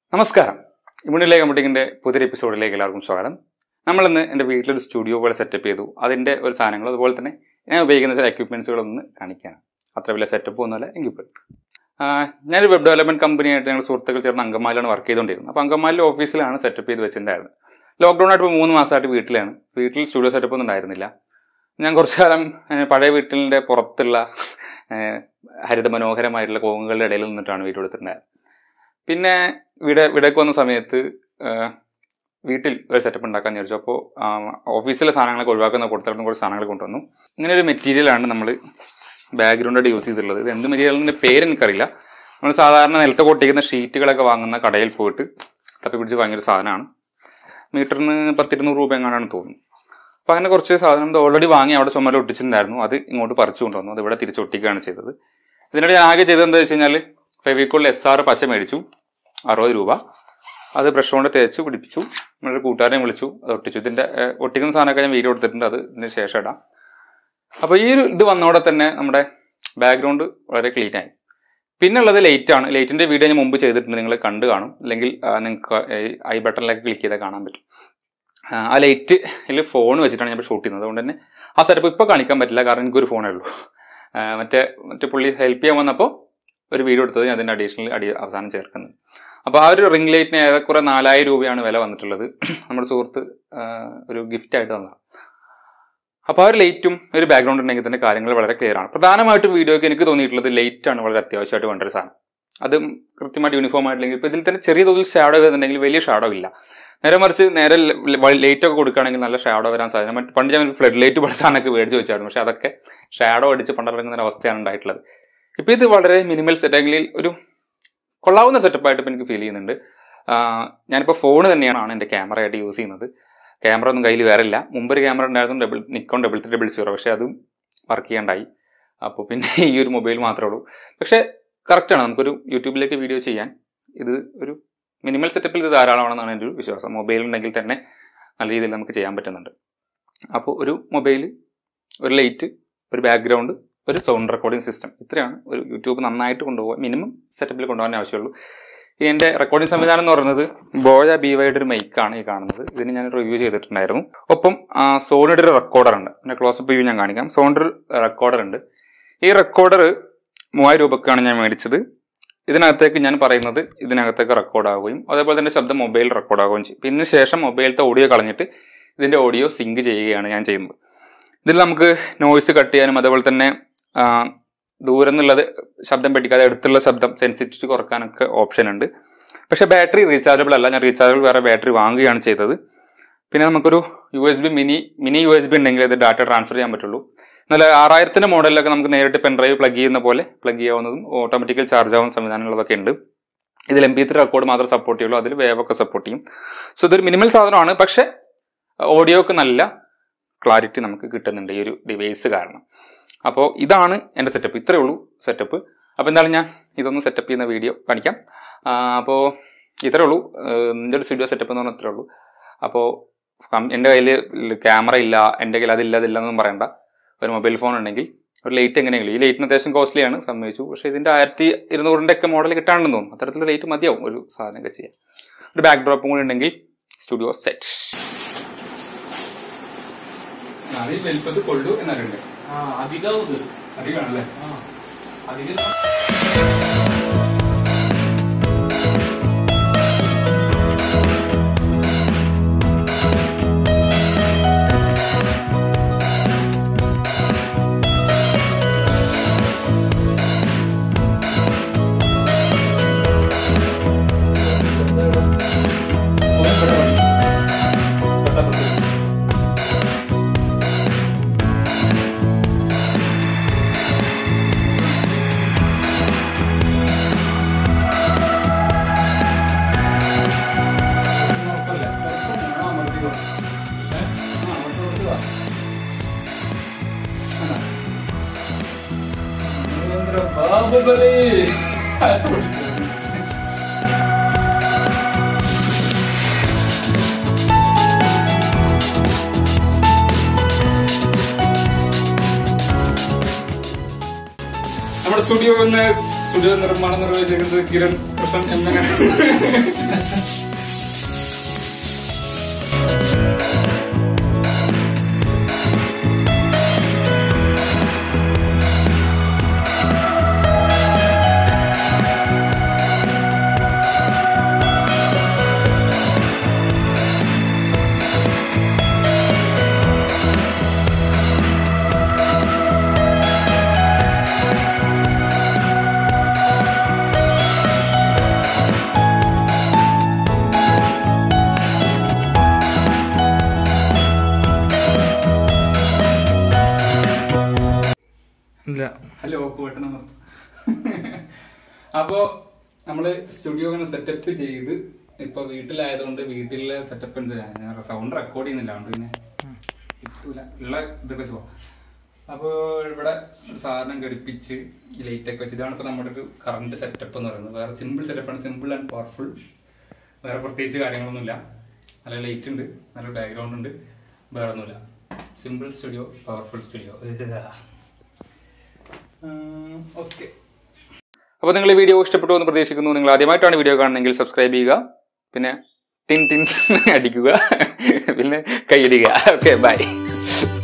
നമസ്കാരം ഇമ്മ്യൂണിലെ കമ്പ്യൂട്ടിങ്ങിന്റെ പുതിയൊരു എപ്പിസോഡിലേക്ക് എല്ലാവർക്കും സ്വാഗതം നമ്മളിന്ന് എൻ്റെ വീട്ടിലൊരു സ്റ്റുഡിയോ പോലെ സെറ്റപ്പ് ചെയ്തു അതിൻ്റെ ഒരു സാധനങ്ങൾ അതുപോലെ തന്നെ ഞാൻ ഉപയോഗിക്കുന്ന ചില എക്യുപ്മെൻസുകളൊന്ന് കാണിക്കാനാണ് അത്ര വലിയ സെറ്റപ്പ് ഒന്നുമല്ല എങ്കിൽ പോലും ഞാനൊരു വെബ് ഡെവലപ്മെന്റ് കമ്പനിയായിട്ട് ഞങ്ങൾ സുഹൃത്തുക്കൾ ചേർന്ന് അങ്കമാലിലാണ് വർക്ക് ചെയ്തുകൊണ്ടിരുന്നത് അപ്പോൾ അങ്കമാലിലെ ഓഫീസിലാണ് സെറ്റപ്പ് ചെയ്ത് വെച്ചിട്ടുണ്ടായിരുന്നത് ലോക്ക്ഡൗൺ ആയിട്ട് ഇപ്പോൾ മൂന്ന് മാസമായിട്ട് വീട്ടിലാണ് വീട്ടിൽ സ്റ്റുഡിയോ സെറ്റപ്പ് ഒന്നും ഉണ്ടായിരുന്നില്ല ഞാൻ കുറച്ചു കാലം ഏഹ്, പഴയ വീട്ടിലിൻ്റെ പുറത്തുള്ള ഏഹ്, ഹരിത മനോഹരമായിട്ടുള്ള കോങ്ങുകളുടെ ഇടയിൽ നിന്നിട്ടാണ് വീഡിയോ എടുത്തിട്ടുണ്ടായത് പിന്നെ ഇവിടെ ഇവിടേക്ക് വന്ന സമയത്ത് ഏഹ്, വീട്ടിൽ ഒരു സെറ്റപ്പ് ഉണ്ടാക്കാൻ വിചാരിച്ചു അപ്പോൾ ഓഫീസിലെ സാധനങ്ങളൊക്കെ ഒഴിവാക്കുന്ന കൊടുത്തിട്ട് കുറച്ച് സാധനങ്ങൾ കൊണ്ടുവന്നു ഇങ്ങനെ ഒരു മെറ്റീരിയലാണ് നമ്മൾ ബാക്ക്ഗ്രൗണ്ടായിട്ട് യൂസ് ചെയ്തിട്ടുള്ളത് ഇത് എന്ത് മെറ്റീരിയലിൻ്റെ പേര് എനിക്കറിയില്ല നമ്മൾ സാധാരണ നിലത്ത് കൊട്ടിക്കുന്ന ഷീറ്റുകളൊക്കെ വാങ്ങുന്ന കടയിൽ പോയിട്ട് തപ്പി പിടിച്ച് വാങ്ങിയൊരു സാധനമാണ് മീറ്ററിന് പത്തിരുന്നൂറ് രൂപ എങ്ങാനാണ് തോന്നുന്നു അപ്പോൾ അങ്ങനെ കുറച്ച് സാധനം ഓൾറെഡി വാങ്ങി അവിടെ ചുമല ഒട്ടിച്ചിട്ടുണ്ടായിരുന്നു അത് ഇങ്ങോട്ട് പറിച്ചു കൊണ്ടുവന്നു അത് ഇവിടെ തിരിച്ചൊട്ടിക്കുകയാണ് ചെയ്തത് ഇതിനിടെ ഞാൻ ആകെ ചെയ്തത് എന്താ വെച്ച് കഴിഞ്ഞാൽ ഫെവിക്കോളിൽ എസ് ആർ പശ മേടിച്ചു അറുപത് രൂപ അത് ബ്രഷ് കൊണ്ട് തേച്ച് പിടിപ്പിച്ചു നമ്മുടെ കൂട്ടുകാരനെ വിളിച്ചു അത് ഒട്ടിച്ചു ഇതിൻ്റെ ഏഹ്, ഒട്ടിക്കുന്ന സാധനമൊക്കെ ഞാൻ വീഡിയോ എടുത്തിട്ടുണ്ട് അത് ഇതിന് ശേഷം ഇടാം അപ്പോൾ ഈ ഒരു ഇത് വന്നോടെ തന്നെ നമ്മുടെ ബാക്ക്ഗ്രൗണ്ട് വളരെ ക്ലീൻ ആയി പിന്നുള്ളത് ലൈറ്റ് ആണ് ലൈറ്റിന്റെ വീഡിയോ ഞാൻ മുമ്പ് ചെയ്തിട്ടുണ്ട് നിങ്ങൾ കണ്ടു കാണും അല്ലെങ്കിൽ ആ, നിങ്ങൾക്ക് ഐ ബട്ടണിലേക്ക് ക്ലിക്ക് ചെയ്താൽ കാണാൻ പറ്റും ആ, ആ ലൈറ്റിൽ ഫോൺ വെച്ചിട്ടാണ് ഞാൻ ഷൂട്ട് ചെയ്യുന്നത് അതുകൊണ്ട് തന്നെ ആ സെറ്റപ്പ് ഇപ്പോൾ കാണിക്കാൻ പറ്റില്ല കാരണം എനിക്കൊരു ഫോണേ ഉള്ളൂ ആ, മറ്റേ മറ്റേ പുള്ളി ഹെൽപ്പ് ചെയ്യാൻ വന്നപ്പോൾ ഒരു വീഡിയോ എടുത്തത് ഞാൻ അതിൻ്റെ അഡീഷണൽ അടി അവസാനം ചേർക്കുന്നത് അപ്പോൾ ആ ഒരു റിംഗ് ലൈറ്റിന് ഏറെക്കുറെ നാലായിരം രൂപയാണ് വില വന്നിട്ടുള്ളത് നമ്മുടെ സുഹൃത്ത് ആ, ഒരു ഗിഫ്റ്റ് ആയിട്ട് തന്നതാണ് അപ്പോൾ ആ ഒരു ലൈറ്റും ഒരു ബാക്ക്ഗ്രൗണ്ട് ഉണ്ടെങ്കിൽ തന്നെ കാര്യങ്ങൾ വളരെ ക്ലിയർ ആണ് പ്രധാനമായിട്ടും വീഡിയോയ്ക്ക് എനിക്ക് തോന്നിയിട്ടുള്ളത് ലൈറ്റ് ആണ് വളരെ അത്യാവശ്യമായിട്ട് വേണ്ട ഒരു സാധനം അതും കൃത്യമായിട്ട് യൂണിഫോം ആയിട്ടില്ലെങ്കിൽ ഇപ്പോൾ ഇതിൽ തന്നെ ചെറിയ തോതിൽ ഷാഡോ വരുന്നുണ്ടെങ്കിൽ വലിയ ഷാഡോ ഇല്ല നേരെ മറിച്ച് നേരെ ലൈറ്റ് ഒക്കെ കൊടുക്കുകയാണെങ്കിൽ നല്ല ഷാഡോ വരാൻ സാധ്യത മറ്റ് പണ്ട് ഞാൻ ഫ്ലഡ് ലൈറ്റ് പഠിച്ച സാധനമൊക്കെ മേടിച്ച് വെച്ചായിരുന്നു പക്ഷെ അതൊക്കെ ഷാഡോ അടിച്ച് പണ്ടിറങ്ങുന്ന ഒരു അവസ്ഥയാണ് ഉണ്ടായിട്ടുള്ളത് ഇപ്പോൾ ഇത് വളരെ മിനിമൽ സെറ്റ് അല്ലെങ്കിൽ ഒരു കൊള്ളാവുന്ന സെറ്റപ്പായിട്ട് ഇപ്പോൾ എനിക്ക് ഫീൽ ചെയ്യുന്നുണ്ട് ആഹ് ഞാനിപ്പോൾ ഫോൺ തന്നെയാണ് എൻ്റെ ക്യാമറ ആയിട്ട് യൂസ് ചെയ്യുന്നത് ക്യാമറ ഒന്നും കയ്യിൽ വേറെ ഇല്ല മുമ്പ് ഒരു ക്യാമറ ഉണ്ടായിരുന്നു double Nikon double three double zero പക്ഷേ അതും വർക്ക് ചെയ്യാണ്ടായി അപ്പോൾ പിന്നെ ഈ ഒരു മൊബൈൽ മാത്രമേ ഉള്ളൂ പക്ഷേ കറക്റ്റാണ് നമുക്കൊരു യൂട്യൂബിലേക്ക് വീഡിയോ ചെയ്യാൻ ഇത് ഒരു മിനിമൽ സെറ്റപ്പിൽ ഇത് ധാരാളമാണെന്നാണ് എൻ്റെ ഒരു വിശ്വാസം മൊബൈൽ ഉണ്ടെങ്കിൽ തന്നെ നല്ല രീതിയിൽ നമുക്ക് ചെയ്യാൻ പറ്റുന്നുണ്ട് അപ്പോൾ ഒരു മൊബൈൽ ഒരു ലൈറ്റ് ഒരു ബാക്ക്ഗ്രൗണ്ട് ഒരു സൗണ്ട് റെക്കോർഡിംഗ് സിസ്റ്റം ഇത്രയാണ് ഒരു യൂട്യൂബ് നന്നായിട്ട് കൊണ്ടുപോകാൻ മിനിമം സെറ്റപ്പിൽ കൊണ്ടുപോകാൻ ആവശ്യമുള്ളൂ ഈ എൻ്റെ റെക്കോർഡിംഗ് സംവിധാനം എന്ന് പറയുന്നത് ബോയ ബി വൈയുടെ ഒരു മൈക്കാണ് ഈ കാണുന്നത് ഇതിന് ഞാൻ റിവ്യൂ ചെയ്തിട്ടുണ്ടായിരുന്നു ഒപ്പം ആ, സോണിയുടെ ഒരു റെക്കോർഡർ ഉണ്ട് പിന്നെ ക്ലോസപ്പ് വ്യൂ ഞാൻ കാണിക്കാം സോണിയുടെ റെക്കോർഡർ ഉണ്ട് ഈ റെക്കോർഡർ മൂവായിരം രൂപക്കാണ് ഞാൻ മേടിച്ചത് ഇതിനകത്തേക്ക് ഞാൻ പറയുന്നത് ഇതിനകത്തേക്ക് റെക്കോർഡ് ആവുകയും അതേപോലെ തന്നെ ശബ്ദം മൊബൈൽ റെക്കോർഡ് ആവുകയും ചെയ്യും പിന്നെ ശേഷം മൊബൈലത്തെ ഓഡിയോ കളഞ്ഞിട്ട് ഇതിൻ്റെ ഓഡിയോ സിങ്ക് ചെയ്യുകയാണ് ഞാൻ ചെയ്യുന്നത് ഇതിൽ നമുക്ക് നോയ്സ് കട്ട് ചെയ്യാനും അതേപോലെ തന്നെ ആ, ദൂരം നിന്നുള്ളത് ശബ്ദം പിടിക്കാതെ അടുത്തുള്ള ശബ്ദം സെൻസിറ്റിവിറ്റി കുറക്കാനൊക്കെ ഓപ്ഷൻ ഉണ്ട് പക്ഷേ ബാറ്ററി റീചാർജബിൾ അല്ല ഞാൻ റീചാർജബിൾ വേറെ ബാറ്ററി വാങ്ങുകയാണ് ചെയ്തത് പിന്നെ നമുക്കൊരു U S B mini mini U S B ഉണ്ടെങ്കിൽ ഇത് ഡാറ്റ ട്രാൻസ്ഫർ ചെയ്യാൻ പറ്റുള്ളൂ എന്നാൽ ആറായിരത്തിന്റെ മോഡലിലൊക്കെ നമുക്ക് നേരിട്ട് പെൻഡ്രൈവ് പ്ലഗ് ചെയ്യുന്ന പോലെ പ്ലഗ് ചെയ്യാവുന്നതും ഓട്ടോമാറ്റിക്കൽ ചാർജ് ആവുന്ന സംവിധാനങ്ങളൊക്കെ ഉണ്ട് ഇതിൽ എം പി ത്രീ റെക്കോർഡ് മാത്രമേ സപ്പോർട്ട് ചെയ്യുള്ളൂ അതിൽ വേവ് ഒക്കെ സപ്പോർട്ട് ചെയ്യും സോ ഇതൊരു മിനിമൽ സാധനമാണ് പക്ഷേ ഓഡിയോക്ക് നല്ല ക്ലാരിറ്റി നമുക്ക് കിട്ടുന്നുണ്ട് ഈ ഒരു ഡിവൈസ് കാരണം അപ്പോൾ ഇതാണ് എൻ്റെ സെറ്റപ്പ് ഇത്രയേ ഉള്ളൂ സെറ്റപ്പ് അപ്പോൾ എന്തായാലും ഞാൻ ഇതൊന്ന് സെറ്റപ്പ് ചെയ്യുന്ന വീഡിയോ കാണിക്കാം ആ, അപ്പോൾ ഇത്രയേ ഉള്ളൂ എൻ്റെ ഒരു സ്റ്റുഡിയോ സെറ്റപ്പ് എന്ന് പറഞ്ഞാൽ ഇത്രയേ ഉള്ളൂ അപ്പോൾ കം- എൻ്റെ കയ്യിൽ ക്യാമറ ഇല്ല എൻ്റെ കയ്യിൽ അതില്ല അതില്ല എന്നൊന്നും പറയണ്ട ഒരു മൊബൈൽ ഫോൺ ഉണ്ടെങ്കിൽ ഒരു ലൈറ്റ് എങ്ങനെയെങ്കിലും ഈ ലൈറ്റിന് അത്യാവശ്യം കോസ്റ്റ്ലിയാണ് സമ്മതിച്ചു പക്ഷേ ഇതിൻ്റെ ആയിരത്തി ഇരുന്നൂറിൻ്റെ ഒക്കെ മോഡൽ കിട്ടാണെന്ന് തോന്നുന്നു അത്തരത്തിലുള്ള ലൈറ്റ് മതിയാവും ഒരു സാധനമൊക്കെ ചെയ്യാൻ ഒരു ബാക്ക് ഡ്രോപ്പും കൂടി ഉണ്ടെങ്കിൽ സ്റ്റുഡിയോ സെറ്റ് വലിപ്പത്തിൽ കൊള്ളു എന്നറിയണ്ടേ ആ അധികം ഇത് അധികമാണല്ലേ ആ അധികം ബാഹുബലി നമ്മുടെ സ്റ്റുഡിയോ ഒന്ന് സ്റ്റുഡിയോ നിർമ്മാണം നിർവഹിച്ചിരിക്കുന്നത് കിരൺ കൃഷ്ണൻ എങ്ങനെ ഇല്ല ഹലോ കൂട്ടണം അപ്പോ നമ്മള് സ്റ്റുഡിയോ ഇങ്ങനെ സെറ്റപ്പ് ചെയ്ത് ഇപ്പൊ വീട്ടിലായതുകൊണ്ട് വീട്ടിലെ സെറ്റപ്പ് ഞാൻ സൗണ്ട് റെക്കോർഡ് ചെയ്യുന്നില്ല അതുകൊണ്ട് പിന്നെ കിട്ടൂല ഉള്ള ഇതൊക്കെ വെച്ച് പോവാം അപ്പോൾ ഇവിടെ ഒരു സാധനം ഘടിപ്പിച്ച് ലൈറ്റ് ഒക്കെ വെച്ച് ഇതാണ് ഇപ്പൊ നമ്മുടെ ഒരു കറണ്ട് സെറ്റപ്പ് എന്ന് പറയുന്നത് വേറെ സിമ്പിൾ സെറ്റപ്പാണ് സിമ്പിൾ ആൻഡ് പവർഫുൾ വേറെ പ്രത്യേകിച്ച് കാര്യങ്ങളൊന്നുമില്ല നല്ല ലൈറ്റ് ഉണ്ട് നല്ല ബാക്ക്ഗ്രൗണ്ട് ഉണ്ട് വേറെ ഒന്നുമില്ല simple studio powerful studio okay അപ്പോൾ നിങ്ങൾ ഈ വീഡിയോ ഇഷ്ടപ്പെട്ടു എന്ന് പ്രതീക്ഷിക്കുന്നു നിങ്ങൾ ആദ്യമായിട്ടാണ് വീഡിയോ കാണുന്നതെങ്കിൽ സബ്സ്ക്രൈബ് ചെയ്യുക പിന്നെ ടിൻ ടിൻ അടിക്കുക പിന്നെ കൈയടിക്കുക ഓക്കെ ബൈ